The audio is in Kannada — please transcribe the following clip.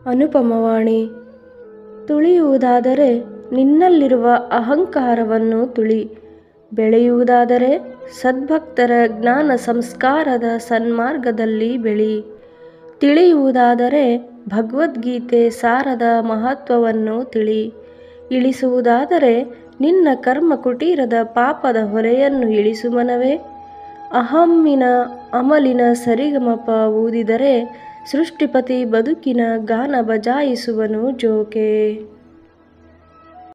ಅನುಪಮವಾಣಿ ತುಳಿಯುವುದಾದರೆ ನಿನ್ನಲ್ಲಿರುವ ಅಹಂಕಾರವನ್ನು ತುಳಿ ಬೆಳೆಯುವುದಾದರೆ ಸದ್ಭಕ್ತರ ಜ್ಞಾನ ಸಂಸ್ಕಾರದ ಸನ್ಮಾರ್ಗದಲ್ಲಿ ಬೆಳಿ ತಿಳಿಯುವುದಾದರೆ ಭಗವದ್ಗೀತೆ ಸಾರದ ಮಹತ್ವವನ್ನು ತಿಳಿ ಇಳಿಸುವುದಾದರೆ ನಿನ್ನ ಕರ್ಮ ಕುಟೀರದ ಪಾಪದ ಹೊರೆಯನ್ನು ಇಳಿಸು ಮನವೇ ಅಹಮ್ಮಿನ ಅಮಲಿನ ಸರಿಗಮಪ ಊದಿದರೆ ಸೃಷ್ಟಿಪತಿ ಬದುಕಿನ ಗಾನ ಬಜಾಯಿಸುವನು ಜೋಕೆ